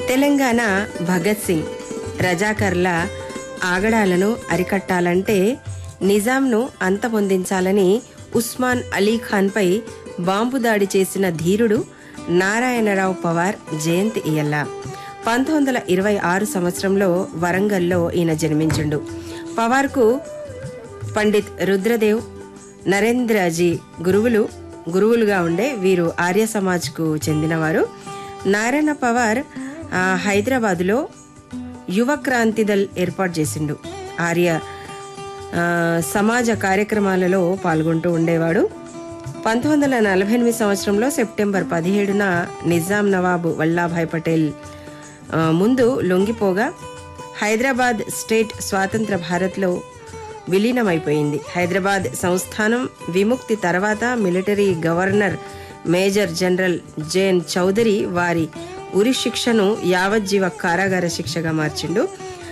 తెలంగాణ భగత్ సింగ్ రజాకర్ల ఆగడాలను అరికట్టాలంటే నిజాంను అంతమొందించాలని ఉస్మాన్ అలీ ఖాన్పై బాంబు దాడి చేసిన ధీరుడు నారాయణరావు పవార్ జయంతి ఇయల్ల పంతొమ్మిది వందల ఇరవై ఆరు సంవత్సరంలో వరంగల్లో ఈయన జన్మించిండు పవార్కు పండిత్ రుద్రదేవ్ నరేంద్రజీ గురువులు గురువులుగా ఉండే వీరు ఆర్య సమాజ్కు చెందినవారు నారాయణ పవార్ ఆ, హైదరాబాదులో యువ క్రాంతి దళ్ ఏర్పాటు చేసిండు ఆర్య ఆ, సమాజ కార్యక్రమాలలో పాల్గొంటూ ఉండేవాడు పంతొమ్మిది వందల నలభై ఎనిమిది సంవత్సరంలో సెప్టెంబర్ పదిహేడున నిజాం నవాబు వల్లాభాయ్ పటేల్ ఆ, ముందు లొంగిపోగా హైదరాబాద్ స్టేట్ స్వాతంత్ర భారత్లో విలీనమైపోయింది హైదరాబాద్ సంస్థానం విముక్తి తర్వాత military governor major general JN Chaudhuri వారి ఉరి శిక్షను యావజ్జీవ కారాగార శిక్షగా మార్చిండు